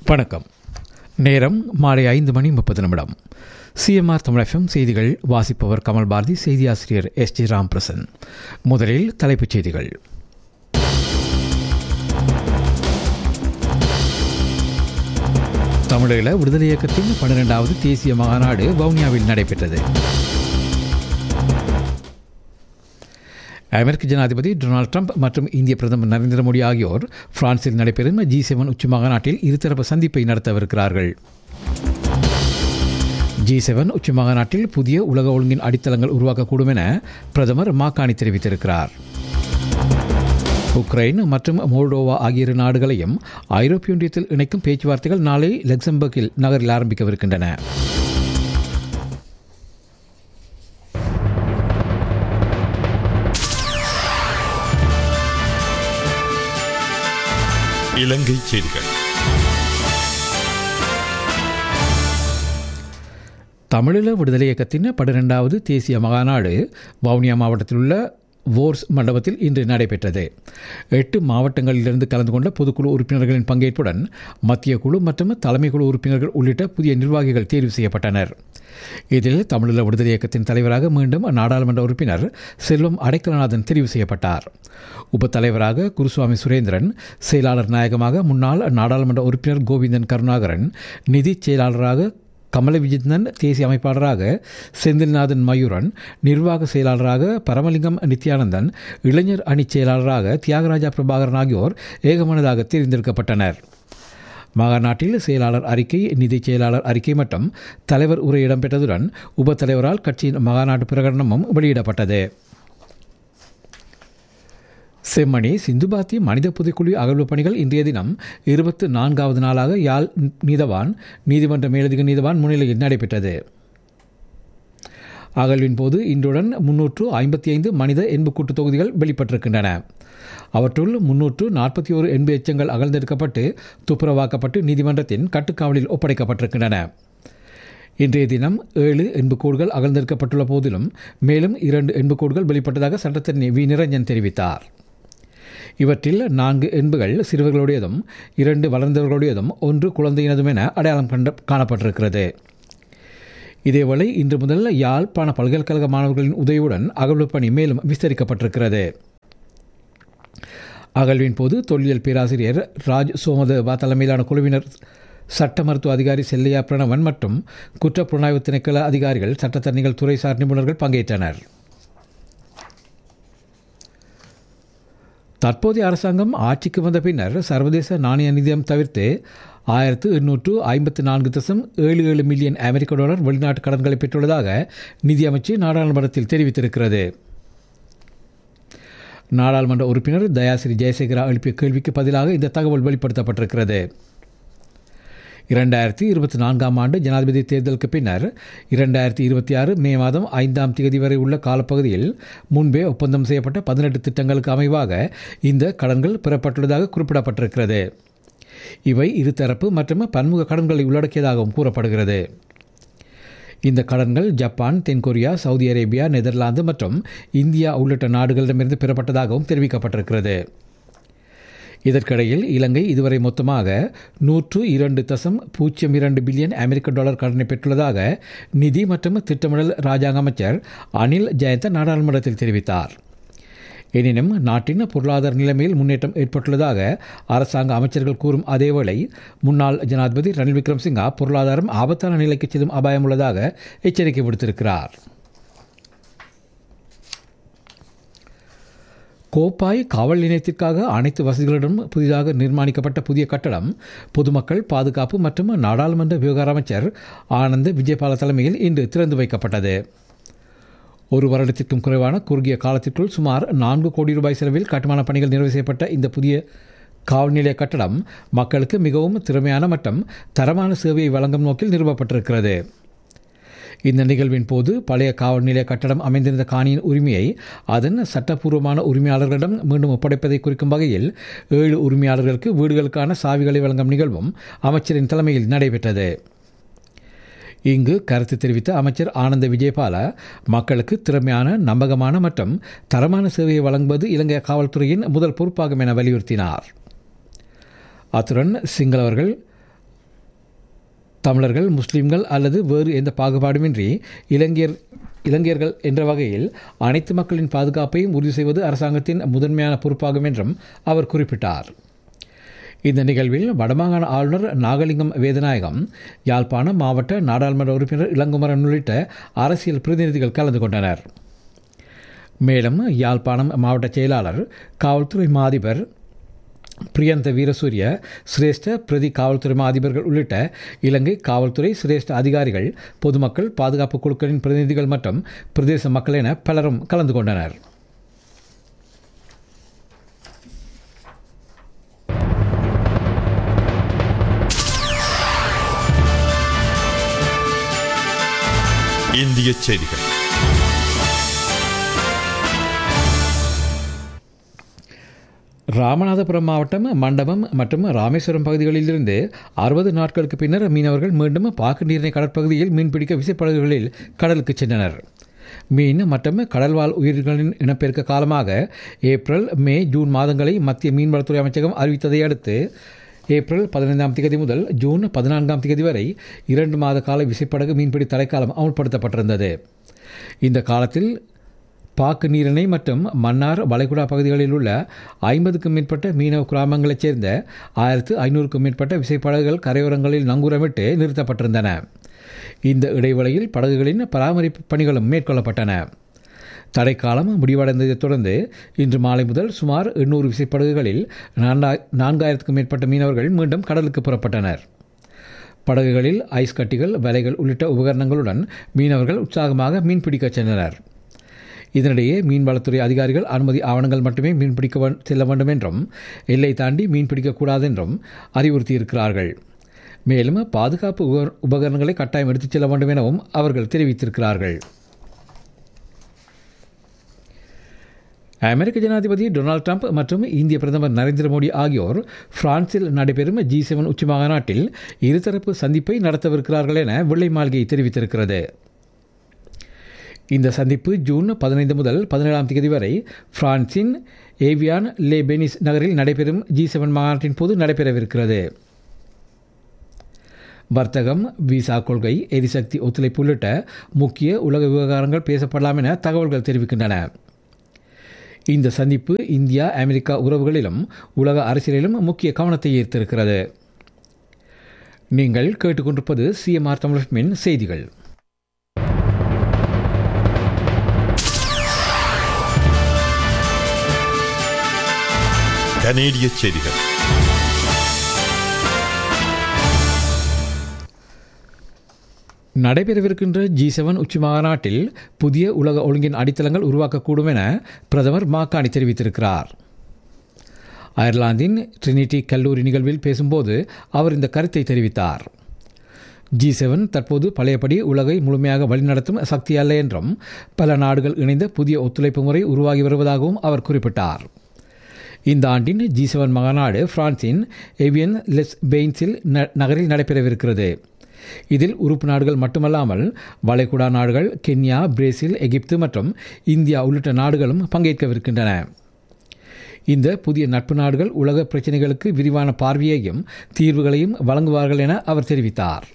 வணக்கம் நேரம் மாலை ஐந்து மணி முப்பது நிமிடம் சிஎம்ஆர் தமிழகம் செய்திகள் வாசிப்பவர் கமல் பாரதி செய்தியாசிரியர் எஸ் ஜி ராம்பிரசன் முதலில் தலைப்புச் செய்திகள் தமிழீழ விடுதலை இயக்கத்தின் பன்னிரெண்டாவது தேசிய மாநாடு வவுனியாவில் நடைபெற்றது அமெரிக்க ஜனாதிபதி டொனால்ட் ட்ரம்ப் மற்றும் இந்திய பிரதமர் நரேந்திர மோடி ஆகியோர் பிரான்சில் நடைபெறும் ஜி செவன் உச்சி மாநாட்டில் இருதரப்பு சந்திப்பை நடத்தவிருக்கிறார்கள் ஜி செவன் உச்சி மாநாட்டில் புதிய உலக ஒழுங்கின் அடித்தளங்கள் உருவாக்கக்கூடும் என பிரதமர் மாக்காணி தெரிவித்திருக்கிறார் உக்ரைன் மற்றும் மோல்டோவா ஆகிய இரு நாடுகளையும் ஐரோப்பிய ஒன்றியத்தில் இணைக்கும் பேச்சுவார்த்தைகள் நாளை லக்சம்பர்கில் நகரில் ஆரம்பிக்கவிருக்கின்றன இலங்கை செய்திகள் தமிழீழ விடுதலை இயக்கத்தின் பன்னிரெண்டாவது தேசிய மகாநாடு வவுனியா மாவட்டத்தில் உள்ள வோர்ஸ் மண்டபத்தில் இன்று நடைபெற்றது எட்டு மாவட்டங்களிலிருந்து கலந்து கொண்ட பொதுக்குழு உறுப்பினர்களின் பங்கேற்புடன் மத்திய குழு மற்றும் தலைமை குழு உறுப்பினர்கள் உள்ளிட்ட புதிய நிர்வாகிகள் தேர்வு செய்யப்பட்டனர் இதில் தமிழீழ விடுதலை இயக்கத்தின் தலைவராக மீண்டும் நாடாளுமன்ற உறுப்பினர் செல்வம் அடைக்கலநாதன் தெரிவு செய்யப்பட்டார் உப தலைவராக குருசுவாமி சுரேந்திரன் செயலாளர் நாயகமாக முன்னாள் நாடாளுமன்ற உறுப்பினர் கோவிந்தன் கருணாகரன் நிதி செயலாளராக கமல விஜயந்தன் தேசிய அமைப்பாளராக செந்தில்நாதன் மயூரன் நிர்வாக செயலாளராக பரமலிங்கம் நித்யானந்தன் இளைஞர் அணி செயலாளராக தியாகராஜா பிரபாகரன் ஆகியோர் ஏகமனதாக தேர்ந்தெடுக்கப்பட்டனர் மாநாட்டில் செயலாளர் அறிக்கை நிதி செயலாளர் அறிக்கை மற்றும் தலைவர் உரை இடம்பெற்றதுடன் உப தலைவரால் கட்சியின் மகாநாட்டு பிரகடனமும் வெளியிடப்பட்டது செம்மணி சிந்துபாத்தி மனித புதைக்குழி அகழ்வு பணிகள் இன்றைய தினம் இருபத்து நான்காவது நாளாக யாழ் நீதவான் நீதிமன்ற மேலதிக நீதவான் முன்னிலையில் நடைபெற்றது அகழ்வின் போது இன்றுடன் முன்னூற்று ஐம்பத்தி ஐந்து மனித எண்புக்கூட்டு தொகுதிகள் வெளிப்பட்டிருக்கின்றன அவற்றுள் முன்னூற்று நாற்பத்தி ஒரு எண்பு எச்சங்கள் அகழ்ந்தெடுக்கப்பட்டு துப்புரவாக்கப்பட்டு நீதிமன்றத்தின் கட்டுக்காவலில் ஒப்படைக்கப்பட்டிருக்கின்றன இன்றைய தினம் ஏழு எண்புக்கூடுகள் அகழ்ந்தெடுக்கப்பட்டுள்ள போதிலும் மேலும் இரண்டு எண்புக்கூடுகள் வெளிப்பட்டதாக சட்டத்தரணி வி நிரஞ்சன் தெரிவித்தார் இவற்றில் நான்கு எண்புகள் சிறுவர்களுடையதும் இரண்டு வளர்ந்தவர்களுடையதும் ஒன்று குழந்தையினதும் என அடையாளம் கண்டு காணப்பட்டிருக்கிறது இதேவேளை இன்று முதல் யாழ்ப்பாண பல்கலைக்கழக மாணவர்களின் உதவியுடன் அகழ்வு பணி மேலும் விஸ்தரிக்கப்பட்டிருக்கிறது அகழ்வின் போது தொல்லியல் பேராசிரியர் ராஜ் சோமதேவா தலைமையிலான குழுவினர் சட்ட மருத்துவ அதிகாரி செல்லையா பிரணவன் மற்றும் குற்றப்புலனாய்வு திணைக்கள அதிகாரிகள் சட்டத்தரணிகள் துறைசார் நிபுணர்கள் பங்கேற்றனர் தற்போதைய அரசாங்கம் ஆட்சிக்கு வந்த பின்னர் சர்வதேச நாணய நிதியம் தவிர்த்து ஆயிரத்து எண்ணூற்று ஐம்பத்தி நான்கு தசம் ஏழு ஏழு மில்லியன் அமெரிக்க டாலர் வெளிநாட்டு கடன்களை பெற்றுள்ளதாக நிதியமைச்சு நாடாளுமன்றத்தில் தெரிவித்திருக்கிறது நாடாளுமன்ற உறுப்பினர் தயாசிரி ஜெயசேகரா எழுப்பிய கேள்விக்கு பதிலாக இந்த தகவல் வெளிப்படுத்தப்பட்டிருக்கிறது இரண்டாயிரத்தி இருபத்தி நான்காம் ஆண்டு ஜனாதிபதி தேர்தலுக்கு பின்னர் இரண்டாயிரத்தி இருபத்தி ஆறு மே மாதம் ஐந்தாம் தேதி வரை உள்ள காலப்பகுதியில் முன்பே ஒப்பந்தம் செய்யப்பட்ட பதினெட்டு திட்டங்களுக்கு அமைவாக இந்த கடன்கள் பெறப்பட்டுள்ளதாக குறிப்பிடப்பட்டிருக்கிறது இவை இருதரப்பு மற்றும் பன்முக கடன்களை உள்ளடக்கியதாகவும் கூறப்படுகிறது இந்த கடன்கள் ஜப்பான் தென்கொரியா சவுதி அரேபியா நெதர்லாந்து மற்றும் இந்தியா உள்ளிட்ட நாடுகளிடமிருந்து பெறப்பட்டதாகவும் தெரிவிக்கப்பட்டிருக்கிறது இதற்கிடையில் இலங்கை இதுவரை மொத்தமாக நூற்று இரண்டு தசம் பூஜ்ஜியம் இரண்டு பில்லியன் அமெரிக்க டாலர் கடனை பெற்றுள்ளதாக நிதி மற்றும் திட்டமிடல் ராஜாங்க அமைச்சர் அனில் ஜெயந்த நாடாளுமன்றத்தில் தெரிவித்தார் எனினும் நாட்டின் பொருளாதார நிலைமையில் முன்னேற்றம் ஏற்பட்டுள்ளதாக அரசாங்க அமைச்சர்கள் கூறும் அதேவேளை முன்னாள் ஜனாதிபதி ரணில் விக்ரம்சிங்கா பொருளாதாரம் ஆபத்தான நிலைக்கு செல்லும் அபாயம் உள்ளதாக எச்சரிக்கை விடுத்திருக்கிறார் கோப்பாய் காவல் நிலையத்திற்காக அனைத்து வசதிகளுடன் புதிதாக நிர்மாணிக்கப்பட்ட புதிய கட்டடம் பொதுமக்கள் பாதுகாப்பு மற்றும் நாடாளுமன்ற விவகார அமைச்சர் ஆனந்த் விஜயபால தலைமையில் இன்று திறந்து வைக்கப்பட்டது ஒரு வருடத்திற்கும் குறைவான குறுகிய காலத்திற்குள் சுமார் நான்கு கோடி ரூபாய் செலவில் கட்டுமான பணிகள் நிறைவு செய்யப்பட்ட இந்த புதிய காவல் நிலைய கட்டடம் மக்களுக்கு மிகவும் திறமையான மற்றும் தரமான சேவையை வழங்கும் நோக்கில் நிறுவப்பட்டிருக்கிறது இந்த நிகழ்வின் போது பழைய காவல் நிலைய கட்டடம் அமைந்திருந்த காணியின் உரிமையை அதன் சட்டப்பூர்வமான உரிமையாளர்களிடம் மீண்டும் ஒப்படைப்பதை குறிக்கும் வகையில் ஏழு உரிமையாளர்களுக்கு வீடுகளுக்கான சாவிகளை வழங்கும் நிகழ்வும் அமைச்சரின் தலைமையில் நடைபெற்றது இங்கு கருத்து தெரிவித்த அமைச்சர் ஆனந்த விஜயபால மக்களுக்கு திறமையான நம்பகமான மற்றும் தரமான சேவையை வழங்குவது இலங்கை காவல்துறையின் முதல் பொறுப்பாகும் என வலியுறுத்தினார் அத்துடன் சிங்களவர்கள் தமிழர்கள் முஸ்லிம்கள் அல்லது வேறு எந்த பாகுபாடுமின்றி இலங்கையர் இலங்கையர்கள் என்ற வகையில் அனைத்து மக்களின் பாதுகாப்பையும் உறுதி செய்வது அரசாங்கத்தின் முதன்மையான பொறுப்பாகும் என்றும் அவர் குறிப்பிட்டார் இந்த நிகழ்வில் வடமாகாண ஆளுநர் நாகலிங்கம் வேதநாயகம் யாழ்ப்பாணம் மாவட்ட நாடாளுமன்ற உறுப்பினர் இளங்குமரன் உள்ளிட்ட அரசியல் பிரதிநிதிகள் கலந்து கொண்டனர் மேலும் யாழ்ப்பாணம் மாவட்ட செயலாளர் காவல்துறை மாதிபர் பிரியந்த வீரசூரிய சிரேஷ்ட பிரதி காவல்துறை அதிபர்கள் உள்ளிட்ட இலங்கை காவல்துறை சிரேஷ்ட அதிகாரிகள் பொதுமக்கள் பாதுகாப்பு குழுக்களின் பிரதிநிதிகள் மற்றும் பிரதேச மக்கள் என பலரும் கலந்து கொண்டனர் இந்திய செய்திகள் ராமநாதபுரம் மாவட்டம் மண்டபம் மற்றும் ராமேஸ்வரம் பகுதிகளிலிருந்து அறுபது நாட்களுக்கு பின்னர் மீனவர்கள் மீண்டும் பாக்கு நீரிணை கடற்பகுதியில் மீன்பிடிக்க விசைப்படகுகளில் கடலுக்கு சென்றனர் மீன் மற்றும் கடல்வாழ் உயிர்களின் இனப்பெருக்க காலமாக ஏப்ரல் மே ஜூன் மாதங்களை மத்திய மீன்வளத்துறை அமைச்சகம் அறிவித்ததை அடுத்து ஏப்ரல் பதினைந்தாம் தேதி முதல் ஜூன் பதினான்காம் தேதி வரை இரண்டு மாத கால விசைப்படகு மீன்பிடி தடைக்காலம் அமுல்படுத்தப்பட்டிருந்தது இந்த காலத்தில் பாக்கு நீரிணை மற்றும் மன்னார் வளைகுடா பகுதிகளில் உள்ள ஐம்பதுக்கும் மேற்பட்ட மீனவ கிராமங்களைச் சேர்ந்த ஆயிரத்து ஐநூறுக்கும் மேற்பட்ட விசைப்படகுகள் கரையோரங்களில் நங்கூரமிட்டு நிறுத்தப்பட்டிருந்தன இந்த இடைவெளியில் படகுகளின் பராமரிப்பு பணிகளும் மேற்கொள்ளப்பட்டன தடைக்காலம் முடிவடைந்ததைத் தொடர்ந்து இன்று மாலை முதல் சுமார் எண்ணூறு விசைப்படகுகளில் நான்காயிரத்துக்கும் மேற்பட்ட மீனவர்கள் மீண்டும் கடலுக்கு புறப்பட்டனர் படகுகளில் ஐஸ் கட்டிகள் வலைகள் உள்ளிட்ட உபகரணங்களுடன் மீனவர்கள் உற்சாகமாக மீன்பிடிக்கச் சென்றனர் இதனிடையே மீன்வளத்துறை அதிகாரிகள் அனுமதி ஆவணங்கள் மட்டுமே மீன்பிடிக்க செல்ல வேண்டும் என்றும் எல்லை தாண்டி மீன்பிடிக்கக்கூடாது என்றும் அறிவுறுத்தியிருக்கிறார்கள் மேலும் பாதுகாப்பு உபகரணங்களை கட்டாயம் எடுத்துச் செல்ல வேண்டும் எனவும் அவர்கள் தெரிவித்திருக்கிறார்கள் அமெரிக்க ஜனாதிபதி டொனால்டு ட்ரம்ப் மற்றும் இந்திய பிரதமர் நரேந்திர மோடி ஆகியோர் பிரான்சில் நடைபெறும் ஜி செவன் உச்சி மாநாட்டில் இருதரப்பு சந்திப்பை நடத்தவிருக்கிறார்கள் என வெள்ளை மாளிகை தெரிவித்திருக்கிறது இந்த சந்திப்பு ஜூன் பதினைந்து முதல் பதினேழாம் தேதி வரை பிரான்சின் ஏவியான் லே பெனிஸ் நகரில் நடைபெறும் ஜி செவன் மாநாட்டின் போது நடைபெறவிருக்கிறது வர்த்தகம் விசா கொள்கை எரிசக்தி ஒத்துழைப்பு உள்ளிட்ட முக்கிய உலக விவகாரங்கள் பேசப்படலாம் என தகவல்கள் தெரிவிக்கின்றன இந்த சந்திப்பு இந்தியா அமெரிக்கா உறவுகளிலும் உலக அரசியலிலும் முக்கிய கவனத்தை ஈர்த்திருக்கிறது நீங்கள் கேட்டுக்கொண்டிருப்பது சிஎம்ஆர் தமிழ்மின் செய்திகள் கனேடிய செய்திகள் நடைபெறவிருக்கின்ற ஜி செவன் உச்சி மாநாட்டில் புதிய உலக ஒழுங்கின் அடித்தளங்கள் உருவாக்கக்கூடும் என பிரதமர் மாக்காணி தெரிவித்திருக்கிறார் அயர்லாந்தின் ட்ரினிட்டி கல்லூரி நிகழ்வில் பேசும்போது அவர் இந்த கருத்தை தெரிவித்தார் ஜி செவன் தற்போது பழையபடி உலகை முழுமையாக வழிநடத்தும் சக்தி அல்ல என்றும் பல நாடுகள் இணைந்த புதிய ஒத்துழைப்பு முறை உருவாகி வருவதாகவும் அவர் குறிப்பிட்டார் இந்த ஆண்டின் ஜி செவன் மாநாடு பிரான்சின் எவியன் லெஸ் பெயின்ஸில் நகரில் நடைபெறவிருக்கிறது இதில் உறுப்பு நாடுகள் மட்டுமல்லாமல் வளைகுடா நாடுகள் கென்யா பிரேசில் எகிப்து மற்றும் இந்தியா உள்ளிட்ட நாடுகளும் பங்கேற்கவிருக்கின்றன இந்த புதிய நட்பு நாடுகள் உலக பிரச்சினைகளுக்கு விரிவான பார்வையையும் தீர்வுகளையும் வழங்குவார்கள் என அவர் தெரிவித்தார்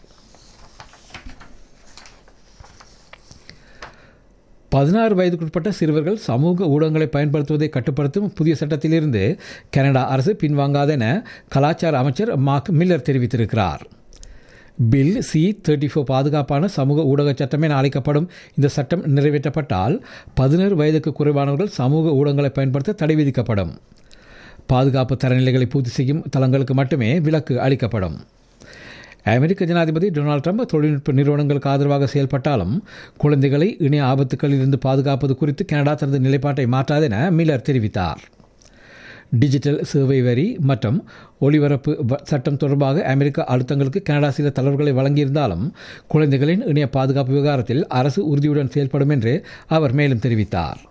பதினாறு வயதுக்குட்பட்ட சிறுவர்கள் சமூக ஊடகங்களை பயன்படுத்துவதை கட்டுப்படுத்தும் புதிய சட்டத்திலிருந்து கனடா அரசு பின்வாங்காது என கலாச்சார அமைச்சர் மார்க் மில்லர் தெரிவித்திருக்கிறார் பில் சி தேர்ட்டி ஃபோர் பாதுகாப்பான சமூக ஊடக சட்டம் என அழைக்கப்படும் இந்த சட்டம் நிறைவேற்றப்பட்டால் பதினேழு வயதுக்கு குறைவானவர்கள் சமூக ஊடகங்களை பயன்படுத்த தடை விதிக்கப்படும் பாதுகாப்பு தரநிலைகளை பூர்த்தி செய்யும் தளங்களுக்கு மட்டுமே விலக்கு அளிக்கப்படும் அமெரிக்க ஜனாதிபதி டொனால்டு ட்ரம்ப் தொழில்நுட்ப நிறுவனங்களுக்கு ஆதரவாக செயல்பட்டாலும் குழந்தைகளை இணைய ஆபத்துக்களில் இருந்து பாதுகாப்பது குறித்து கனடா தனது நிலைப்பாட்டை மாற்றாது என மில்லர் தெரிவித்தார் டிஜிட்டல் சேவை வரி மற்றும் ஒளிபரப்பு சட்டம் தொடர்பாக அமெரிக்க அழுத்தங்களுக்கு கனடா சில தளர்வுகளை வழங்கியிருந்தாலும் குழந்தைகளின் இணைய பாதுகாப்பு விவகாரத்தில் அரசு உறுதியுடன் செயல்படும் என்று அவர் மேலும் தெரிவித்தார்